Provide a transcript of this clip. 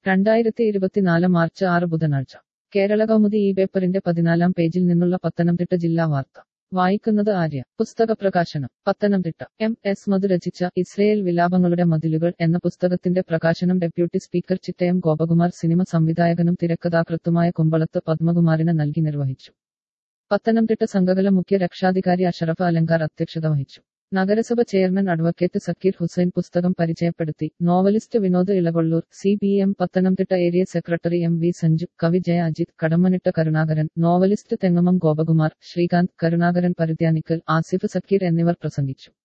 രണ്ടായിരത്തി ഇരുപത്തിനാല് മാർച്ച് ആറ് ബുധനാഴ്ച കേരള കൗമുദി ഈ പേപ്പറിന്റെ പതിനാലാം പേജിൽ നിന്നുള്ള പത്തനംതിട്ട ജില്ലാ വാർത്ത വായിക്കുന്നത് ആര്യ പുസ്തക പ്രകാശനം പത്തനംതിട്ട എം എസ് മധു രചിച്ച ഇസ്രയേൽ വിലാപങ്ങളുടെ മതിലുകൾ എന്ന പുസ്തകത്തിന്റെ പ്രകാശനം deputy speaker Chittayam Gopakumar cinema സംവിധായകനും തിരക്കഥാകൃത്തുമായ കുമ്പളത്ത് പത്മകുമാറിന് നൽകി നിർവഹിച്ചു പത്തനംതിട്ട സംഘകല മുഖ്യ രക്ഷാധികാരി അഷറഫ് അലങ്കാർ അധ്യക്ഷത വഹിച്ചു നഗരസഭ ചെയർമാൻ അഡ്വക്കേറ്റ് സക്കീർ ഹുസൈൻ പുസ്തകം പരിചയപ്പെടുത്തി novelist Vinod Elakollur C B M Pathanamthitta area secretary M V Sanju കവി ജയ അജിത് കടമ്മനിട്ട കരുണാകരൻ നോവലിസ്റ്റ് തെങ്ങമം ഗോപകുമാർ ശ്രീകാന്ത് കരുണാകരൻ പരിധ്യാനിക്കൽ ആസിഫ് സക്കീർ എന്നിവർ പ്രസംഗിച്ചു